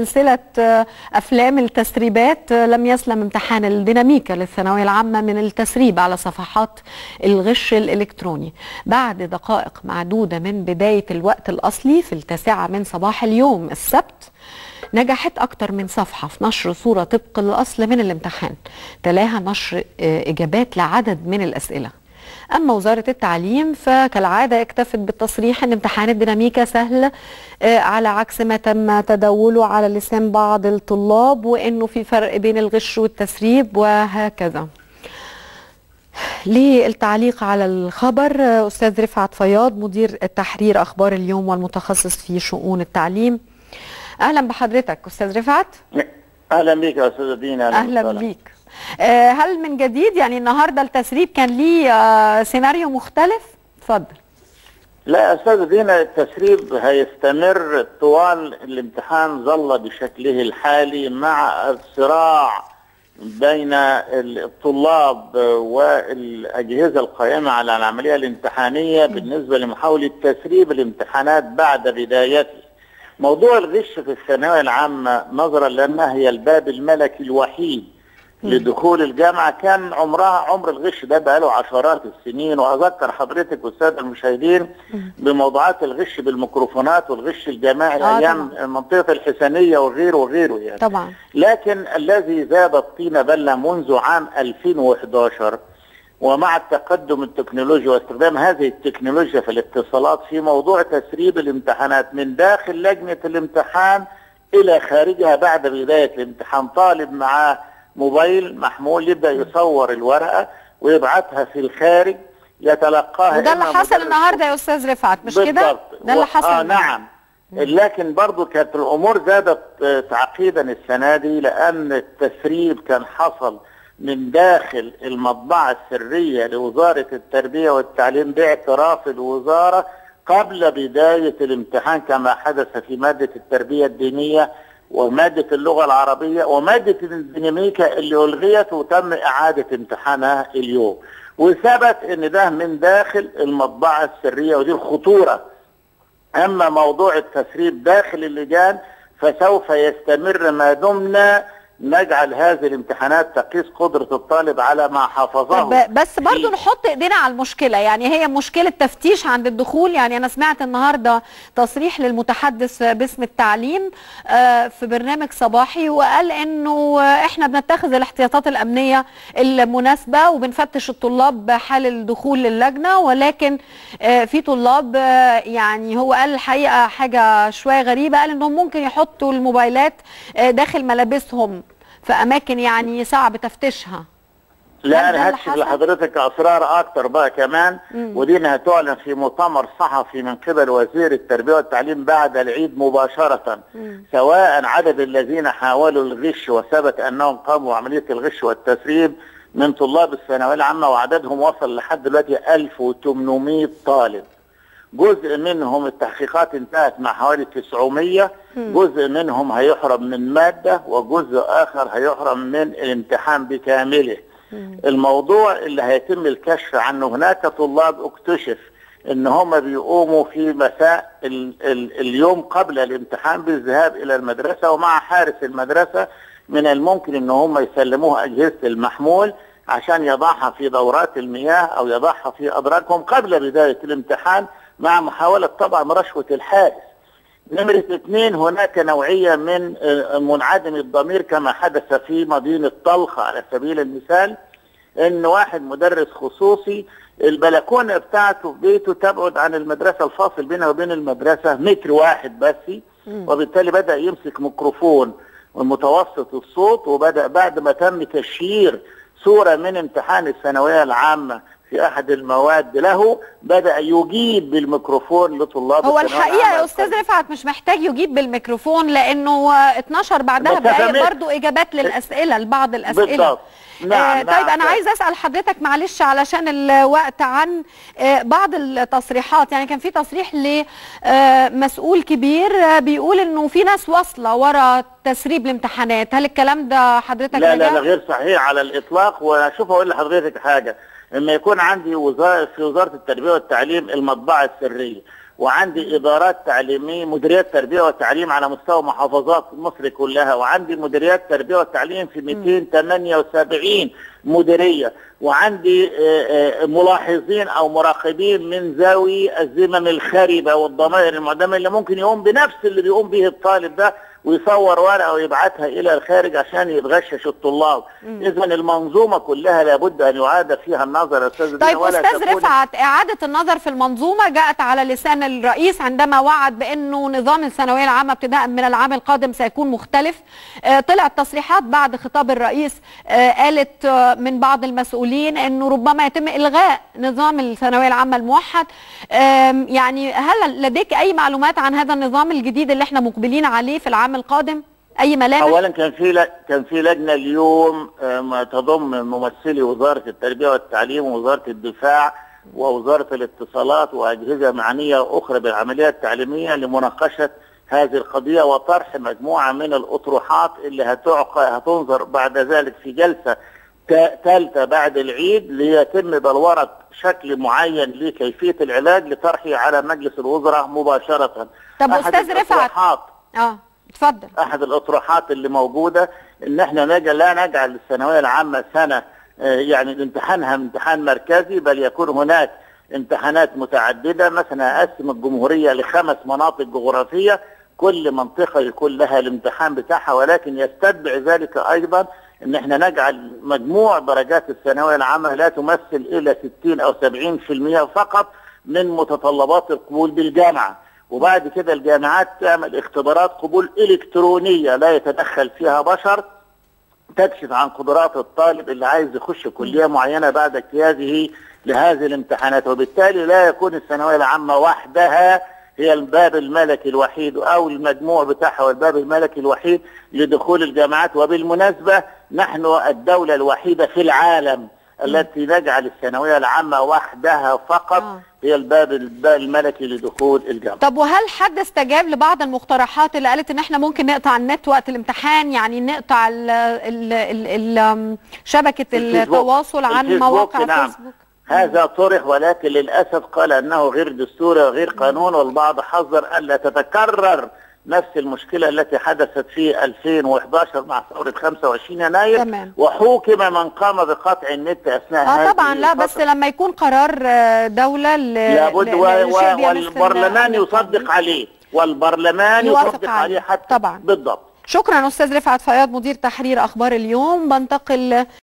سلسلة أفلام التسريبات لم يسلم امتحان الديناميكا للثانوية العامة من التسريب على صفحات الغش الإلكتروني بعد دقائق معدودة من بداية الوقت الأصلي في التاسعة من صباح اليوم السبت نجحت أكثر من صفحة في نشر صورة طبق الأصل من الامتحان تلاها نشر إجابات لعدد من الأسئلة أما وزارة التعليم فكالعادة اكتفت بالتصريح أن امتحان الديناميكا سهل على عكس ما تم تداوله على لسان بعض الطلاب وأنه في فرق بين الغش والتسريب وهكذا للتعليق على الخبر أستاذ رفعت فياض مدير التحرير أخبار اليوم والمتخصص في شؤون التعليم أهلا بحضرتك أستاذ رفعت أهلا بك يا أستاذ دينا أهلا, أهلا بيك هل من جديد يعني النهارده التسريب كان ليه سيناريو مختلف؟ اتفضل. لا يا استاذ دينا التسريب هيستمر طوال الامتحان ظل بشكله الحالي مع الصراع بين الطلاب والاجهزه القائمه على العمليه الامتحانيه بالنسبه لمحاوله تسريب الامتحانات بعد بدايته. موضوع الغش في الثانويه العامه نظرا لانها هي الباب الملكي الوحيد لدخول الجامعة كان عمرها عمر الغش ده بقاله عشرات السنين وأذكر حضرتك والسادة المشاهدين بموضوعات الغش بالميكروفونات والغش الجماعي آه أيام طبعا. منطقة الحسنية وغيره وغيره يعني طبعا لكن الذي زاد الطين بلة منذ عام 2011 ومع التقدم التكنولوجي واستخدام هذه التكنولوجيا في الاتصالات في موضوع تسريب الامتحانات من داخل لجنة الامتحان إلى خارجها بعد بداية الامتحان طالب معاه موبايل محمول يبدا يصور الورقه ويبعتها في الخارج يتلقاها وده اللي حصل النهارده يا استاذ رفعت مش كده؟ ده اللي حصل اه نعم لكن برضو كانت الامور زادت تعقيدا السنه دي لان التسريب كان حصل من داخل المطبعه السريه لوزاره التربيه والتعليم باعتراف الوزاره قبل بدايه الامتحان كما حدث في ماده التربيه الدينيه ومادة اللغة العربية ومادة الديناميكا اللي ألغيت وتم إعادة امتحانها اليوم وثبت أن ده من داخل المطبعة السرية ودي الخطورة أما موضوع التسريب داخل اللجان فسوف يستمر ما دمنا نجعل هذه الامتحانات تقيس قدرة الطالب على ما حفظه بس برضو نحط ايدينا على المشكلة يعني هي مشكلة تفتيش عند الدخول يعني انا سمعت النهاردة تصريح للمتحدث باسم التعليم في برنامج صباحي وقال انه احنا بنتخذ الاحتياطات الامنية المناسبة وبنفتش الطلاب حال الدخول للجنة ولكن في طلاب يعني هو قال الحقيقة حاجة شوية غريبة قال انهم ممكن يحطوا الموبايلات داخل ملابسهم في اماكن يعني صعب تفتيشها لا انا هكشف لحضرتك اسرار اكتر بقى كمان مم. ودي انها تعلن في مؤتمر صحفي من قبل وزير التربيه والتعليم بعد العيد مباشره مم. سواء عدد الذين حاولوا الغش وثبت انهم قاموا بعمليه الغش والتسريب من طلاب الثانويه العامه وعددهم وصل لحد دلوقتي 1800 طالب جزء منهم التحقيقات انتهت مع حوالي 900 جزء منهم هيحرم من مادة وجزء آخر هيحرم من الامتحان بكامله الموضوع اللي هيتم الكشف عنه هناك طلاب اكتشف ان هم بيقوموا في مساء ال ال اليوم قبل الامتحان بالذهاب الى المدرسة ومع حارس المدرسة من الممكن ان هم يسلموه اجهزة المحمول عشان يضعها في دورات المياه او يضعها في ادراجهم قبل بداية الامتحان مع محاولة طبعا رشوة الحارس نمرة اثنين هناك نوعية من منعدم الضمير كما حدث في مدينة طلخة على سبيل المثال ان واحد مدرس خصوصي البلكونة بتاعته في بيته تبعد عن المدرسة الفاصل بينها وبين المدرسة متر واحد بس وبالتالي بدأ يمسك ميكروفون متوسط الصوت وبدأ بعد ما تم تشهير صورة من امتحان الثانوية العامة في احد المواد له بدا يجيب بالميكروفون لطلاب هو الحقيقه يا استاذ رفعت مش محتاج يجيب بالميكروفون لانه اتنشر بعدها بدقايق برضه اجابات للاسئله لبعض الاسئله بالضبط نعم آه طيب نعم انا عايز اسال حضرتك معلش علشان الوقت عن آه بعض التصريحات يعني كان في تصريح لمسؤول كبير آه بيقول انه في ناس واصله ورا تسريب الامتحانات هل الكلام ده حضرتك لا لا لا غير صحيح على الاطلاق وشوف اقول لحضرتك حاجه لما يكون عندي وزاره في وزاره التربيه والتعليم المطبعه السريه وعندي ادارات تعليميه مديريات تربيه وتعليم على مستوى محافظات مصر كلها وعندي مديريات تربيه وتعليم في 278 مديريه وعندي ملاحظين او مراقبين من ذوي الذمم الخربه والضمائر المعدمه اللي ممكن يقوم بنفس اللي بيقوم به الطالب ده ويصور ورقه ويبعتها الى الخارج عشان يتغشش الطلاب اذا المنظومه كلها لابد ان يعاد فيها النظر استاذ طيب ولا استاذ رفعت اعاده النظر في المنظومه جاءت على لسان الرئيس عندما وعد بانه نظام الثانويه العامه ابتداء من العام القادم سيكون مختلف آه طلعت تصريحات بعد خطاب الرئيس آه قالت آه من بعض المسؤولين انه ربما يتم الغاء نظام الثانويه العامه الموحد يعني هل لديك اي معلومات عن هذا النظام الجديد اللي احنا مقبلين عليه في العام القادم اي ملامح اولا كان في ل... كان في لجنه اليوم ما تضم ممثلي وزاره التربيه والتعليم ووزاره الدفاع ووزاره الاتصالات واجهزه معنيه اخرى بالعمليه التعليميه لمناقشه هذه القضيه وطرح مجموعه من الاطروحات اللي هتعقى هتنظر بعد ذلك في جلسه ثالثه بعد العيد ليتم بلوره شكل معين لكيفيه العلاج لطرحه على مجلس الوزراء مباشره. طب استاذ رفعت اه اتفضل احد الاطروحات اللي موجوده ان احنا نجعل لا نجعل الثانويه العامه سنه يعني امتحانها امتحان مركزي بل يكون هناك امتحانات متعدده مثلا اقسم الجمهوريه لخمس مناطق جغرافيه كل منطقه يكون لها الامتحان بتاعها ولكن يستتبع ذلك ايضا ان احنا نجعل مجموع درجات الثانويه العامه لا تمثل الى 60 او 70% فقط من متطلبات القبول بالجامعه وبعد كده الجامعات تعمل اختبارات قبول الكترونيه لا يتدخل فيها بشر تكشف عن قدرات الطالب اللي عايز يخش كليه معينه بعد اجتيازه لهذه الامتحانات وبالتالي لا يكون الثانويه العامه وحدها هي الباب الملكي الوحيد او المجموع بتاعها والباب الملكي الوحيد لدخول الجامعات وبالمناسبه نحن الدوله الوحيده في العالم التي نجعل الثانويه العامه وحدها فقط آه. هي الباب الملكي لدخول الجامعه. طب وهل حد استجاب لبعض المقترحات اللي قالت ان احنا ممكن نقطع النت وقت الامتحان يعني نقطع ال ال ال ال شبكه التواصل عن مواقع نعم. فيسبوك؟ هذا طرح ولكن للاسف قال انه غير دستوري وغير قانون والبعض حذر الا تتكرر نفس المشكله التي حدثت في 2011 مع ثوره 25 يناير تمام. وحوكم من قام بقطع النت اثناء اه هذه طبعا لا بس لما يكون قرار دوله ل... لابد ل- و... و... لشيء بيمس والبرلمان ال- يصدق عليه والبرلمان يوافق يصدق عليه. عليه حتى طبعا. بالضبط شكرا استاذ رفعت فياض مدير تحرير اخبار اليوم بنتقل